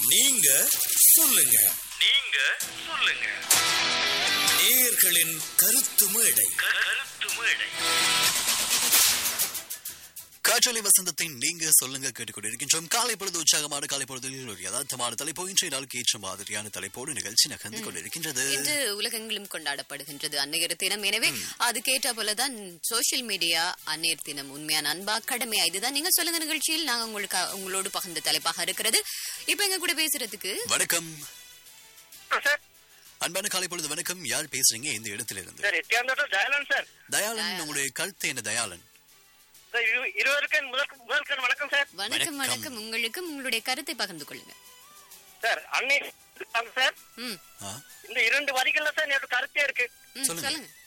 நீங்க சொல்லுங்க நீங்க சொல்லுங்க நேயர்களின் கருத்து மேடை கருத்து மேடை காற்றலை வசந்தத்தின் நீங்க சொல்லுங்க கேட்டுக்கொண்டிருக்கின்றோம் காலை பொழுது உற்சாகமான காலை பொழுதில் ஒரு யதார்த்தமான தலைப்போ இன்றைய நாளுக்கு ஏற்ற மாதிரியான தலைப்போடு நிகழ்ச்சி நகர்ந்து கொண்டிருக்கின்றது இன்று உலகெங்கிலும் கொண்டாடப்படுகின்றது அன்னையர் தினம் எனவே அதுக்கேற்ற போலதான் சோசியல் மீடியா அன்னையர் தினம் உண்மையான அன்பா கடமையா இதுதான் நீங்க சொல்லுங்க நிகழ்ச்சியில் நாங்க உங்களுக்கு உங்களோடு பகிர்ந்த தலைப்பாக இருக்கிறது இப்ப எங்க கூட பேசுறதுக்கு வணக்கம் சார் அன்பான காலை பொழுது வணக்கம் யார் பேசுறீங்க இந்த இடத்துல இருந்து சார் எட்டியாந்தோட்டம் தயாளன் சார் தயாளன் உங்களுடைய கருத்து என்ன தயாளன் சார், இரு- இருவருக்கும் முதல் முதல்கண் வணக்கம் சார் வணக்கம் வணக்கம். வணக்கம் உங்களுக்கும் உங்களுடைய கருத்தை பகிர்ந்து கொள்ளுங்க சார் அன்னை இருக்காங்க சார் ம் ஆ? இந்த இரண்டு வரிகள்ல சார் என்னோட கருத்தே இருக்கு ம், சொல்லுங்க. சொல்லுங்க